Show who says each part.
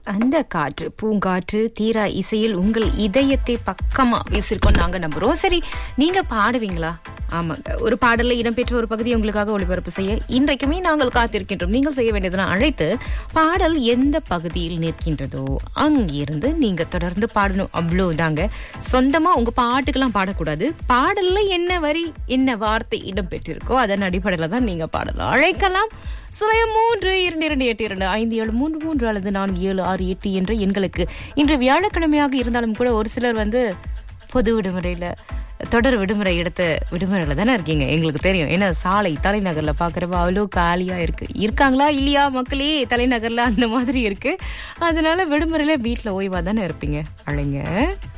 Speaker 1: அந்த காற்று பூங்காற்று தீரா இசையில் உங்கள் இதயத்தை பக்கமா வீசிருக்கோம் நாங்க நம்புறோம் சரி நீங்க பாடுவீங்களா ஆமாங்க ஒரு பாடல்ல இடம்பெற்ற ஒரு பகுதியை உங்களுக்காக ஒளிபரப்பு செய்ய இன்றைக்குமே நாங்கள் காத்திருக்கின்றோம் நீங்கள் செய்ய வேண்டியதெல்லாம் அழைத்து பாடல் எந்த பகுதியில் நிற்கின்றதோ அங்கிருந்து நீங்க தொடர்ந்து பாடணும் அவ்வளவுதாங்க சொந்தமா உங்க பாட்டுக்கெல்லாம் பாடக்கூடாது பாடல்ல என்ன வரி என்ன வார்த்தை இடம்பெற்றிருக்கோ அதன் அடிப்படையில தான் நீங்க பாடலாம் அழைக்கலாம் சுயம் மூன்று இரண்டு இரண்டு எட்டு இரண்டு ஐந்து ஏழு மூன்று மூன்று அல்லது நான்கு ஏழு ஆறு எட்டு என்ற எண்களுக்கு இன்று வியாழக்கிழமையாக இருந்தாலும் கூட ஒரு சிலர் வந்து பொது விடுமுறையில தொடர் விடுமுறை எடுத்த விடுமுறையில தானே இருக்கீங்க எங்களுக்கு தெரியும் ஏன்னா சாலை தலைநகர்ல பாக்குறப்ப அவ்வளோ காலியா இருக்கு இருக்காங்களா இல்லையா மக்களே தலைநகர்ல அந்த மாதிரி இருக்கு அதனால விடுமுறையில வீட்டுல ஓய்வா தானே இருப்பீங்க அழைங்க